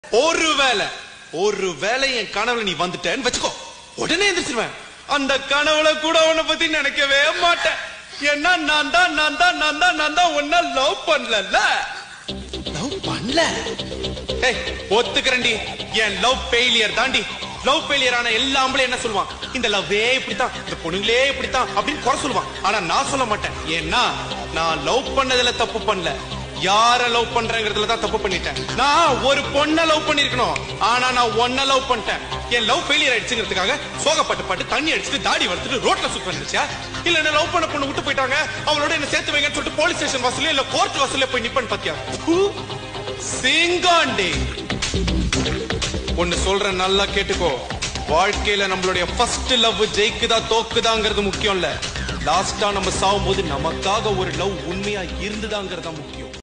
ஒருவேளை ஒருவேளை என் கனவுல நீ வந்துட்டேன்னு வச்சுக்கோ உடனே எந்திரிச்சிருவேன் அந்த கனவுல கூட உன்னை பத்தி நினைக்கவே மாட்டேன் ஏன்னா நான் தான் நான் தான் நான் தான் நான் தான் உன்ன லவ் பண்ணல லவ் பண்ணல ஏய் ஒத்துக்கிறேன்டி என் லவ் ஃபெயிலியர் தாண்டி லவ் ஃபெயிலியர் ஆன எல்லா ஆம்பளையும் என்ன சொல்லுவான் இந்த லவ்வே இப்படித்தான் இந்த பொண்ணுங்களே இப்படித்தான் அப்படின்னு குறை சொல்லுவான் ஆனா நான் சொல்ல மாட்டேன் ஏன்னா நான் லவ் பண்ணதுல தப்பு பண்ணல யார லவ் பண்றேங்கிறதுல தான் தப்பு பண்ணிட்டேன் நான் ஒரு பொண்ண லவ் பண்ணிருக்கணும் ஆனா நான் ஒன்ன லவ் பண்ணிட்டேன் என் லவ் ஃபெயிலியர் ஆயிடுச்சுங்கிறதுக்காக சோகப்பட்டு பட்டு தண்ணி அடிச்சுட்டு தாடி வளர்த்துட்டு ரோட்ல சுத்த வந்துச்சா இல்ல என்ன லவ் பண்ண பொண்ணு விட்டு போயிட்டாங்க அவளோட என்ன சேர்த்து வைங்கன்னு சொல்லிட்டு போலீஸ் ஸ்டேஷன் வாசல்ல இல்ல கோர்ட் வாசல்ல போய் நிப்பன் பாத்தியா சிங்காண்டி ஒன்னு சொல்றேன் நல்லா கேட்டுக்கோ வாழ்க்கையில நம்மளுடைய ஃபர்ஸ்ட் லவ் ஜெயிக்குதா தோக்குதாங்கிறது முக்கியம் இல்ல லாஸ்டா நம்ம சாவும் போது நமக்காக ஒரு லவ் உண்மையா இருந்துதாங்கிறது தான் முக்கியம்